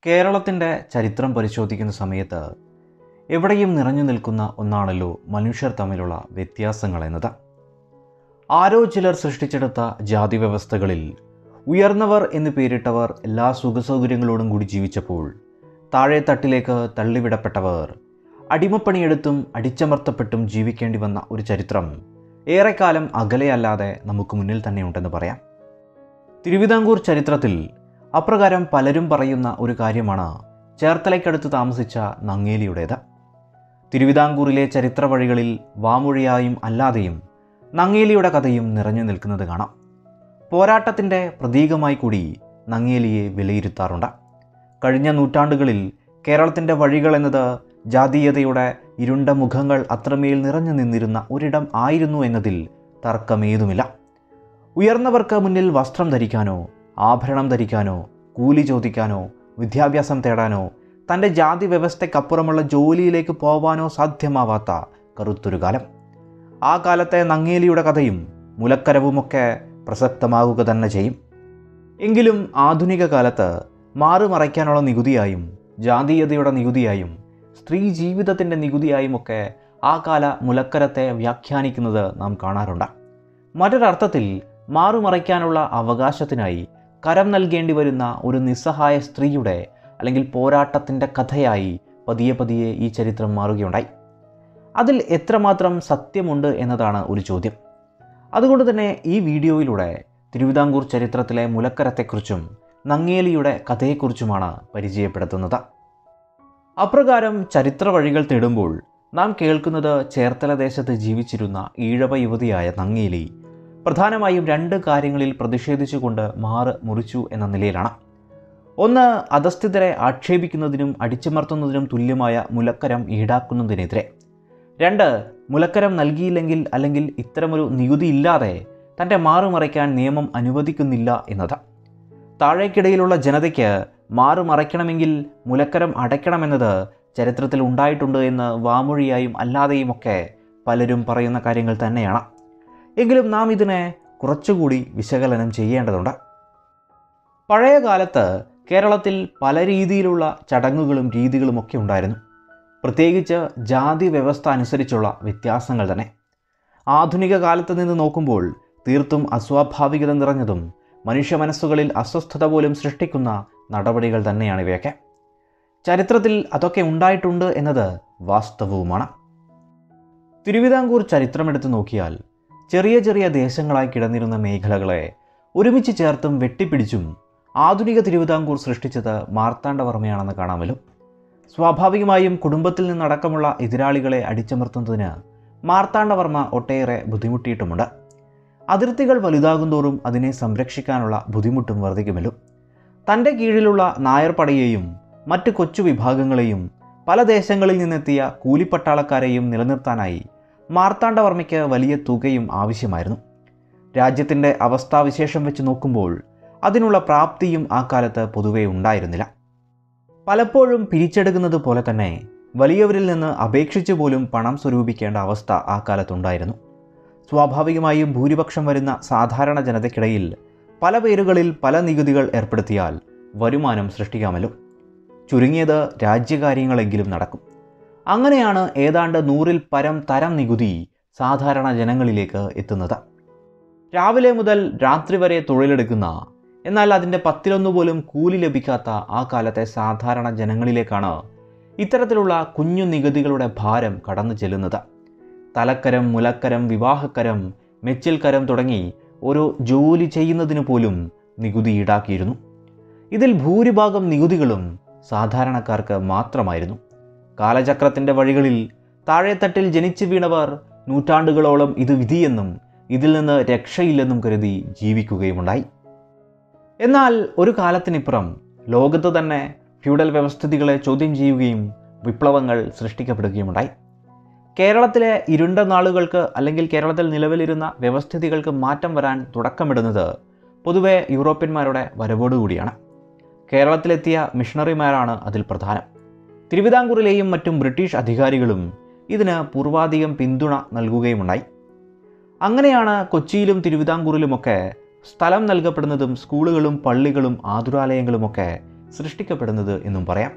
കേരളത്തിൻ്റെ ചരിത്രം പരിശോധിക്കുന്ന സമയത്ത് എവിടെയും നിറഞ്ഞു നിൽക്കുന്ന ഒന്നാണല്ലോ മനുഷ്യർ തമ്മിലുള്ള വ്യത്യാസങ്ങൾ എന്നത് ആരോ ചിലർ സൃഷ്ടിച്ചെടുത്ത ജാതി വ്യവസ്ഥകളിൽ ഉയർന്നവർ എന്ന് പേരിട്ടവർ എല്ലാ സുഖസൗകര്യങ്ങളോടും കൂടി ജീവിച്ചപ്പോൾ താഴെ തട്ടിലേക്ക് തള്ളിവിടപ്പെട്ടവർ അടിമപ്പണിയെടുത്തും അടിച്ചമർത്തപ്പെട്ടും ജീവിക്കേണ്ടി വന്ന ഒരു ചരിത്രം ഏറെക്കാലം അകലെയല്ലാതെ നമുക്ക് മുന്നിൽ തന്നെയുണ്ടെന്ന് പറയാം തിരുവിതാംകൂർ ചരിത്രത്തിൽ അപ്രകാരം പലരും പറയുന്ന ഒരു കാര്യമാണ് ചേർത്തലയ്ക്കടുത്ത് താമസിച്ച നങ്ങേലിയുടേത് തിരുവിതാംകൂറിലെ ചരിത്ര വഴികളിൽ വാമൊഴിയായും അല്ലാതെയും നങ്ങേലിയുടെ കഥയും നിറഞ്ഞു നിൽക്കുന്നത് കാണാം പോരാട്ടത്തിൻ്റെ പ്രതീകമായി കൂടി നങ്ങേലിയെ വിലയിരുത്താറുണ്ട് കഴിഞ്ഞ നൂറ്റാണ്ടുകളിൽ കേരളത്തിൻ്റെ വഴികൾ എന്നത് ജാതീയതയുടെ ഇരുണ്ട മുഖങ്ങൾ അത്രമേൽ നിറഞ്ഞു നിന്നിരുന്ന ഒരിടം ആയിരുന്നു എന്നതിൽ തർക്കമേതുമില്ല ഉയർന്നവർക്ക് മുന്നിൽ വസ്ത്രം ധരിക്കാനോ ആഭരണം ധരിക്കാനോ കൂലി ചോദിക്കാനോ വിദ്യാഭ്യാസം തേടാനോ തൻ്റെ ജാതി വ്യവസ്ഥയ്ക്കപ്പുറമുള്ള ജോലിയിലേക്ക് പോവാനോ സാധ്യമാവാത്ത കറുത്തൊരു കാലം ആ കാലത്തെ നങ്ങേലിയുടെ കഥയും മുലക്കരവുമൊക്കെ പ്രസക്തമാകുക തന്നെ ചെയ്യും എങ്കിലും ആധുനിക കാലത്ത് മാറുമറയ്ക്കാനുള്ള നികുതിയായും ജാതീയതയുടെ നികുതിയായും സ്ത്രീ ജീവിതത്തിൻ്റെ നികുതിയായുമൊക്കെ ആ കാല മുലക്കരത്തെ വ്യാഖ്യാനിക്കുന്നത് നാം കാണാറുണ്ട് മറ്റൊരർത്ഥത്തിൽ മാറുമറയ്ക്കാനുള്ള അവകാശത്തിനായി കരം നൽകേണ്ടി വരുന്ന ഒരു നിസ്സഹായ സ്ത്രീയുടെ അല്ലെങ്കിൽ പോരാട്ടത്തിൻ്റെ കഥയായി പതിയെ പതിയെ ഈ ചരിത്രം മാറുകയുണ്ടായി അതിൽ എത്രമാത്രം സത്യമുണ്ട് എന്നതാണ് ഒരു ചോദ്യം അതുകൊണ്ട് തന്നെ ഈ വീഡിയോയിലൂടെ തിരുവിതാംകൂർ ചരിത്രത്തിലെ മുലക്കരത്തെക്കുറിച്ചും നങ്ങേലിയുടെ കഥയെക്കുറിച്ചുമാണ് പരിചയപ്പെടുത്തുന്നത് അപ്രകാരം ചരിത്ര വഴികൾ തേടുമ്പോൾ നാം കേൾക്കുന്നത് ചേർത്തല ദേശത്ത് ജീവിച്ചിരുന്ന ഈഴവ യുവതിയായ നങ്ങേലി പ്രധാനമായും രണ്ട് കാര്യങ്ങളിൽ പ്രതിഷേധിച്ചുകൊണ്ട് മാറ് മുറിച്ചു എന്ന നിലയിലാണ് ഒന്ന് അധസ്ഥിതരെ ആക്ഷേപിക്കുന്നതിനും അടിച്ചമർത്തുന്നതിനും തുല്യമായ മുലക്കരം ഈടാക്കുന്നതിനെതിരെ രണ്ട് മുലക്കരം നൽകിയില്ലെങ്കിൽ അല്ലെങ്കിൽ ഇത്തരമൊരു നികുതി ഇല്ലാതെ തൻ്റെ മാറുമറയ്ക്കാൻ നിയമം അനുവദിക്കുന്നില്ല എന്നത് താഴേക്കിടയിലുള്ള ജനതയ്ക്ക് മാറുമറയ്ക്കണമെങ്കിൽ മുലക്കരം അടയ്ക്കണമെന്നത് ചരിത്രത്തിൽ ഉണ്ടായിട്ടുണ്ട് എന്ന് വാമൊഴിയായും അല്ലാതെയുമൊക്കെ പലരും പറയുന്ന കാര്യങ്ങൾ തന്നെയാണ് എങ്കിലും നാം ഇതിനെ കുറച്ചുകൂടി വിശകലനം ചെയ്യേണ്ടതുണ്ട് പഴയ കാലത്ത് കേരളത്തിൽ പല രീതിയിലുള്ള ചടങ്ങുകളും രീതികളുമൊക്കെ ഉണ്ടായിരുന്നു പ്രത്യേകിച്ച് ജാതി വ്യവസ്ഥ അനുസരിച്ചുള്ള വ്യത്യാസങ്ങൾ തന്നെ ആധുനിക കാലത്ത് നിന്ന് നോക്കുമ്പോൾ തീർത്തും അസ്വാഭാവികത നിറഞ്ഞതും മനുഷ്യ മനസ്സുകളിൽ അസ്വസ്ഥത പോലും സൃഷ്ടിക്കുന്ന നടപടികൾ തന്നെയാണ് ഇവയൊക്കെ ചരിത്രത്തിൽ അതൊക്കെ ഉണ്ടായിട്ടുണ്ട് എന്നത് വാസ്തവവുമാണ് തിരുവിതാംകൂർ ചരിത്രമെടുത്ത് നോക്കിയാൽ ചെറിയ ചെറിയ ദേശങ്ങളായി കിടന്നിരുന്ന മേഖലകളെ ഒരുമിച്ച് ചേർത്തും വെട്ടിപ്പിടിച്ചും ആധുനിക തിരുവിതാംകൂർ സൃഷ്ടിച്ചത് മാർത്താണ്ഡവർമ്മയാണെന്ന് കാണാമല്ലോ സ്വാഭാവികമായും കുടുംബത്തിൽ നിന്നടക്കമുള്ള എതിരാളികളെ അടിച്ചമർത്തുന്നതിന് മാർത്താണ്ഡവർമ്മ ഒട്ടേറെ ബുദ്ധിമുട്ടിയിട്ടുമുണ്ട് അതിർത്തികൾ വലുതാകുന്തോറും അതിനെ സംരക്ഷിക്കാനുള്ള ബുദ്ധിമുട്ടും വർദ്ധിക്കുമല്ലോ തൻ്റെ കീഴിലുള്ള നായർ പടയെയും മറ്റ് കൊച്ചു വിഭാഗങ്ങളെയും പല ദേശങ്ങളിൽ നിന്നെത്തിയ കൂലിപ്പട്ടാളക്കാരെയും നിലനിർത്താനായി മാർത്താണ്ഡവർമ്മയ്ക്ക് വലിയ തുകയും ആവശ്യമായിരുന്നു രാജ്യത്തിൻ്റെ അവസ്ഥാവിശേഷം വെച്ച് നോക്കുമ്പോൾ അതിനുള്ള പ്രാപ്തിയും ആ കാലത്ത് പൊതുവെ ഉണ്ടായിരുന്നില്ല പലപ്പോഴും പിരിച്ചെടുക്കുന്നത് പോലെ തന്നെ വലിയവരിൽ നിന്ന് അപേക്ഷിച്ചു പോലും പണം സ്വരൂപിക്കേണ്ട അവസ്ഥ ആ കാലത്തുണ്ടായിരുന്നു സ്വാഭാവികമായും ഭൂരിപക്ഷം വരുന്ന സാധാരണ ജനതയ്ക്കിടയിൽ പല പേരുകളിൽ പല നികുതികൾ ഏർപ്പെടുത്തിയാൽ വരുമാനം സൃഷ്ടിക്കാമല്ലോ ചുരുങ്ങിയത് രാജ്യകാര്യങ്ങളെങ്കിലും നടക്കും അങ്ങനെയാണ് ഏതാണ്ട് നൂറിൽ പരം തരം നികുതി സാധാരണ ജനങ്ങളിലേക്ക് എത്തുന്നത് രാവിലെ മുതൽ രാത്രി വരെ തൊഴിലെടുക്കുന്ന എന്നാൽ അതിൻ്റെ പത്തിലൊന്നു പോലും കൂലി ലഭിക്കാത്ത ആ കാലത്തെ സാധാരണ ജനങ്ങളിലേക്കാണ് ഇത്തരത്തിലുള്ള കുഞ്ഞു നികുതികളുടെ ഭാരം കടന്നു ചെല്ലുന്നത് തലക്കരം മുലക്കരം വിവാഹക്കരം മെച്ചിൽക്കരം തുടങ്ങി ഓരോ ജോലി ചെയ്യുന്നതിന് പോലും നികുതി ഈടാക്കിയിരുന്നു ഇതിൽ ഭൂരിഭാഗം നികുതികളും സാധാരണക്കാർക്ക് മാത്രമായിരുന്നു കാലചക്രത്തിൻ്റെ വഴികളിൽ താഴെത്തട്ടിൽ ജനിച്ചു വീണവർ നൂറ്റാണ്ടുകളോളം ഇത് വിധിയെന്നും ഇതിൽ നിന്ന് രക്ഷയില്ലെന്നും കരുതി ജീവിക്കുകയുമുണ്ടായി എന്നാൽ ഒരു കാലത്തിനിപ്പുറം ലോകത്ത് തന്നെ ഫ്യൂഡൽ വ്യവസ്ഥിതികളെ ചോദ്യം ചെയ്യുകയും വിപ്ലവങ്ങൾ സൃഷ്ടിക്കപ്പെടുകയുമുണ്ടായി കേരളത്തിലെ ഇരുണ്ട നാളുകൾക്ക് അല്ലെങ്കിൽ കേരളത്തിൽ നിലവിലിരുന്ന വ്യവസ്ഥിതികൾക്ക് മാറ്റം വരാൻ തുടക്കമിടുന്നത് പൊതുവെ യൂറോപ്യന്മാരുടെ വരവോടുകൂടിയാണ് കേരളത്തിലെത്തിയ മിഷണറിമാരാണ് അതിൽ പ്രധാനം തിരുവിതാംകൂറിലെയും മറ്റും ബ്രിട്ടീഷ് അധികാരികളും ഇതിന് പൂർവാധികം പിന്തുണ നൽകുകയുമുണ്ടായി അങ്ങനെയാണ് കൊച്ചിയിലും തിരുവിതാംകൂറിലുമൊക്കെ സ്ഥലം നൽകപ്പെടുന്നതും സ്കൂളുകളും പള്ളികളും ആതുരാലയങ്ങളുമൊക്കെ സൃഷ്ടിക്കപ്പെടുന്നത് എന്നും പറയാം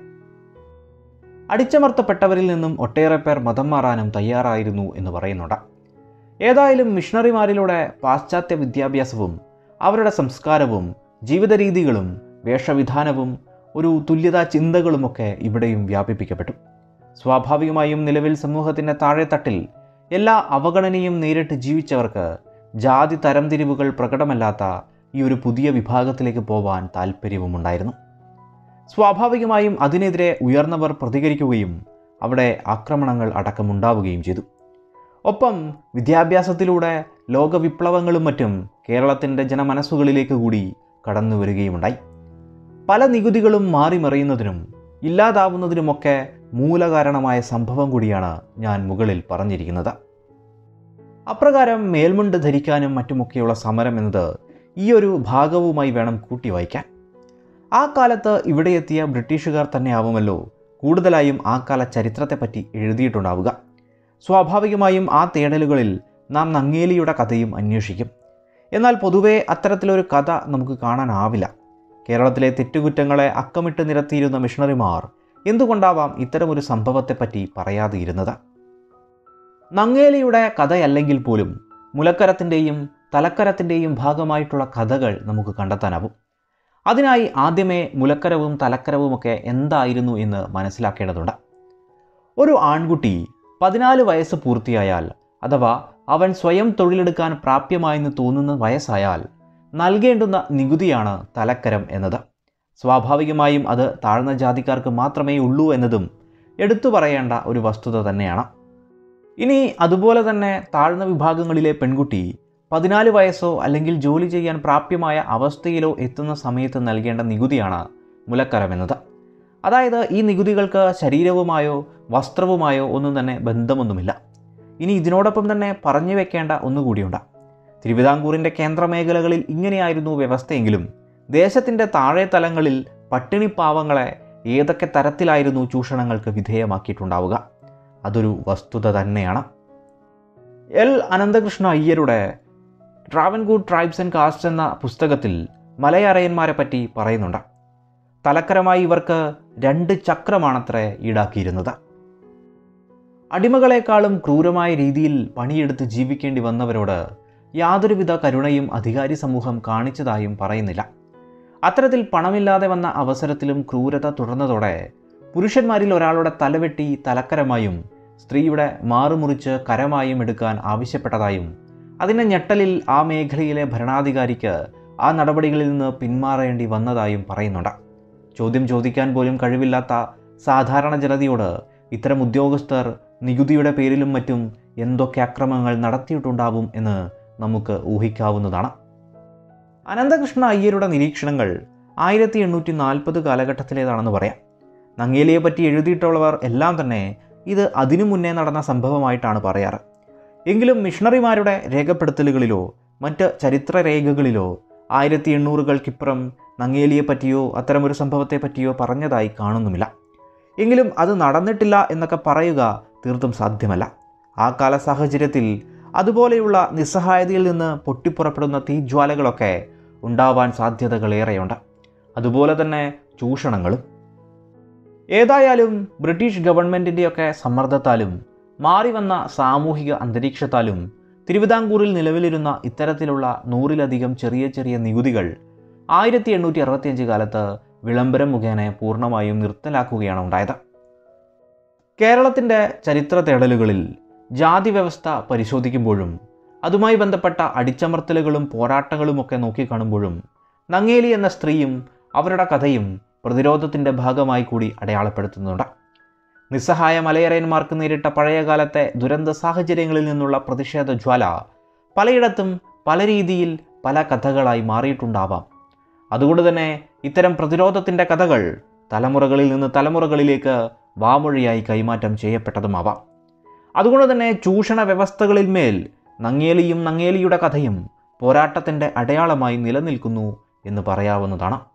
അടിച്ചമർത്തപ്പെട്ടവരിൽ നിന്നും ഒട്ടേറെ പേർ മതം മാറാനും തയ്യാറായിരുന്നു എന്ന് പറയുന്നുണ്ട് ഏതായാലും മിഷണറിമാരിലൂടെ പാശ്ചാത്യ വിദ്യാഭ്യാസവും അവരുടെ സംസ്കാരവും ജീവിത രീതികളും വേഷവിധാനവും ഒരു തുല്യതാ ചിന്തകളുമൊക്കെ ഇവിടെയും വ്യാപിപ്പിക്കപ്പെട്ടു സ്വാഭാവികമായും നിലവിൽ സമൂഹത്തിൻ്റെ താഴെത്തട്ടിൽ എല്ലാ അവഗണനയും നേരിട്ട് ജീവിച്ചവർക്ക് ജാതി തരംതിരിവുകൾ പ്രകടമല്ലാത്ത ഈ ഒരു പുതിയ വിഭാഗത്തിലേക്ക് പോവാൻ താല്പര്യവുമുണ്ടായിരുന്നു സ്വാഭാവികമായും അതിനെതിരെ ഉയർന്നവർ പ്രതികരിക്കുകയും അവിടെ ആക്രമണങ്ങൾ അടക്കമുണ്ടാവുകയും ചെയ്തു ഒപ്പം വിദ്യാഭ്യാസത്തിലൂടെ ലോകവിപ്ലവങ്ങളും മറ്റും കേരളത്തിൻ്റെ ജനമനസ്സുകളിലേക്ക് കൂടി കടന്നു വരികയുമുണ്ടായി പല നികുതികളും മാറിമറിയുന്നതിനും ഇല്ലാതാവുന്നതിനുമൊക്കെ മൂലകാരണമായ സംഭവം കൂടിയാണ് ഞാൻ മുകളിൽ പറഞ്ഞിരിക്കുന്നത് അപ്രകാരം മേൽമുണ്ട് ധരിക്കാനും മറ്റുമൊക്കെയുള്ള സമരം എന്നത് ഈ ഒരു ഭാഗവുമായി വേണം കൂട്ടി വായിക്കാൻ ആ കാലത്ത് ഇവിടെ എത്തിയ ബ്രിട്ടീഷുകാർ തന്നെ ആവുമല്ലോ കൂടുതലായും ആ കാല ചരിത്രത്തെപ്പറ്റി എഴുതിയിട്ടുണ്ടാവുക സ്വാഭാവികമായും ആ തേടലുകളിൽ നാം നങ്ങേലിയുടെ കഥയും അന്വേഷിക്കും എന്നാൽ പൊതുവേ അത്തരത്തിലൊരു കഥ നമുക്ക് കാണാനാവില്ല കേരളത്തിലെ തെറ്റുകുറ്റങ്ങളെ അക്കമിട്ട് നിരത്തിയിരുന്ന മിഷണറിമാർ എന്തുകൊണ്ടാവാം ഇത്തരമൊരു സംഭവത്തെപ്പറ്റി പറയാതെയിരുന്നത് നങ്ങേലിയുടെ കഥയല്ലെങ്കിൽ പോലും മുലക്കരത്തിൻ്റെയും തലക്കരത്തിൻ്റെയും ഭാഗമായിട്ടുള്ള കഥകൾ നമുക്ക് കണ്ടെത്താനാവും അതിനായി ആദ്യമേ മുലക്കരവും തലക്കരവുമൊക്കെ എന്തായിരുന്നു എന്ന് മനസ്സിലാക്കേണ്ടതുണ്ട് ഒരു ആൺകുട്ടി പതിനാല് വയസ്സ് പൂർത്തിയായാൽ അഥവാ അവൻ സ്വയം തൊഴിലെടുക്കാൻ പ്രാപ്യമായെന്ന് തോന്നുന്ന വയസ്സായാൽ നൽകേണ്ടുന്ന നികുതിയാണ് തലക്കരം എന്നത് സ്വാഭാവികമായും അത് താഴ്ന്ന ജാതിക്കാർക്ക് മാത്രമേ ഉള്ളൂ എന്നതും എടുത്തു പറയേണ്ട ഒരു വസ്തുത തന്നെയാണ് ഇനി അതുപോലെ തന്നെ താഴ്ന്ന വിഭാഗങ്ങളിലെ പെൺകുട്ടി പതിനാല് വയസ്സോ അല്ലെങ്കിൽ ജോലി ചെയ്യാൻ പ്രാപ്യമായ അവസ്ഥയിലോ എത്തുന്ന സമയത്ത് നൽകേണ്ട നികുതിയാണ് മുലക്കരം എന്നത് അതായത് ഈ നികുതികൾക്ക് ശരീരവുമായോ വസ്ത്രവുമായോ ഒന്നും തന്നെ ബന്ധമൊന്നുമില്ല ഇനി ഇതിനോടൊപ്പം തന്നെ പറഞ്ഞു വെക്കേണ്ട ഒന്നുകൂടിയുണ്ട് തിരുവിതാംകൂറിൻ്റെ കേന്ദ്രമേഖലകളിൽ ഇങ്ങനെയായിരുന്നു വ്യവസ്ഥയെങ്കിലും ദേശത്തിൻ്റെ താഴെ തലങ്ങളിൽ പട്ടിണിപ്പാവങ്ങളെ ഏതൊക്കെ തരത്തിലായിരുന്നു ചൂഷണങ്ങൾക്ക് വിധേയമാക്കിയിട്ടുണ്ടാവുക അതൊരു വസ്തുത തന്നെയാണ് എൽ അനന്തകൃഷ്ണ അയ്യരുടെ ട്രാവൻകൂർ ട്രൈബ്സ് ആൻഡ് കാസ്റ്റ് എന്ന പുസ്തകത്തിൽ മലയറയന്മാരെ പറ്റി പറയുന്നുണ്ട് തലക്കരമായി ഇവർക്ക് രണ്ട് ചക്രമാണത്രേ ഈടാക്കിയിരുന്നത് അടിമകളെക്കാളും ക്രൂരമായ രീതിയിൽ പണിയെടുത്ത് ജീവിക്കേണ്ടി വന്നവരോട് യാതൊരുവിധ കരുണയും അധികാരി സമൂഹം കാണിച്ചതായും പറയുന്നില്ല അത്തരത്തിൽ പണമില്ലാതെ വന്ന അവസരത്തിലും ക്രൂരത തുടർന്നതോടെ പുരുഷന്മാരിൽ ഒരാളുടെ തലവെട്ടി തലക്കരമായും സ്ത്രീയുടെ മാറുമുറിച്ച് കരമായും എടുക്കാൻ ആവശ്യപ്പെട്ടതായും അതിൻ്റെ ഞെട്ടലിൽ ആ മേഖലയിലെ ഭരണാധികാരിക്ക് ആ നടപടികളിൽ നിന്ന് പിന്മാറേണ്ടി വന്നതായും പറയുന്നുണ്ട് ചോദ്യം ചോദിക്കാൻ പോലും കഴിവില്ലാത്ത സാധാരണ ജനതയോട് ഇത്തരം ഉദ്യോഗസ്ഥർ നികുതിയുടെ പേരിലും മറ്റും എന്തൊക്കെ അക്രമങ്ങൾ നടത്തിയിട്ടുണ്ടാവും എന്ന് നമുക്ക് ഊഹിക്കാവുന്നതാണ് അനന്തകൃഷ്ണ അയ്യരുടെ നിരീക്ഷണങ്ങൾ ആയിരത്തി എണ്ണൂറ്റി നാൽപ്പത് കാലഘട്ടത്തിലേതാണെന്ന് പറയാം നങ്ങേലിയെ പറ്റി എഴുതിയിട്ടുള്ളവർ എല്ലാം തന്നെ ഇത് അതിനു മുന്നേ നടന്ന സംഭവമായിട്ടാണ് പറയാറ് എങ്കിലും മിഷണറിമാരുടെ രേഖപ്പെടുത്തലുകളിലോ മറ്റ് ചരിത്ര രേഖകളിലോ ആയിരത്തി എണ്ണൂറുകൾക്കിപ്പുറം നങ്ങേലിയെ പറ്റിയോ അത്തരമൊരു സംഭവത്തെ പറ്റിയോ പറഞ്ഞതായി കാണുന്നുമില്ല എങ്കിലും അത് നടന്നിട്ടില്ല എന്നൊക്കെ പറയുക തീർത്തും സാധ്യമല്ല ആ കാല സാഹചര്യത്തിൽ അതുപോലെയുള്ള നിസ്സഹായതയിൽ നിന്ന് പൊട്ടിപ്പുറപ്പെടുന്ന തീജ്വാലകളൊക്കെ ഉണ്ടാവാൻ സാധ്യതകളേറെയുണ്ട് അതുപോലെ തന്നെ ചൂഷണങ്ങളും ഏതായാലും ബ്രിട്ടീഷ് ഗവൺമെൻറ്റിൻ്റെയൊക്കെ സമ്മർദ്ദത്താലും മാറി വന്ന സാമൂഹിക അന്തരീക്ഷത്താലും തിരുവിതാംകൂറിൽ നിലവിലിരുന്ന ഇത്തരത്തിലുള്ള നൂറിലധികം ചെറിയ ചെറിയ നികുതികൾ ആയിരത്തി എണ്ണൂറ്റി അറുപത്തിയഞ്ച് കാലത്ത് വിളംബരം മുഖേന പൂർണ്ണമായും നിർത്തലാക്കുകയാണ് ഉണ്ടായത് കേരളത്തിൻ്റെ ചരിത്ര തേടലുകളിൽ ജാതി വ്യവസ്ഥ പരിശോധിക്കുമ്പോഴും അതുമായി ബന്ധപ്പെട്ട അടിച്ചമർത്തലുകളും പോരാട്ടങ്ങളുമൊക്കെ നോക്കിക്കാണുമ്പോഴും നങ്ങേലി എന്ന സ്ത്രീയും അവരുടെ കഥയും പ്രതിരോധത്തിൻ്റെ ഭാഗമായി കൂടി അടയാളപ്പെടുത്തുന്നുണ്ട് നിസ്സഹായ മലയറയന്മാർക്ക് നേരിട്ട പഴയകാലത്തെ ദുരന്ത സാഹചര്യങ്ങളിൽ നിന്നുള്ള പ്രതിഷേധ ജ്വാല പലയിടത്തും പല രീതിയിൽ പല കഥകളായി മാറിയിട്ടുണ്ടാവാം അതുകൊണ്ട് തന്നെ ഇത്തരം പ്രതിരോധത്തിൻ്റെ കഥകൾ തലമുറകളിൽ നിന്ന് തലമുറകളിലേക്ക് വാമൊഴിയായി കൈമാറ്റം ചെയ്യപ്പെട്ടതുമാവാം അതുകൊണ്ട് തന്നെ ചൂഷണ വ്യവസ്ഥകളിൽ മേൽ നങ്ങേലിയും നങ്ങേലിയുടെ കഥയും പോരാട്ടത്തിൻ്റെ അടയാളമായി നിലനിൽക്കുന്നു എന്ന് പറയാവുന്നതാണ്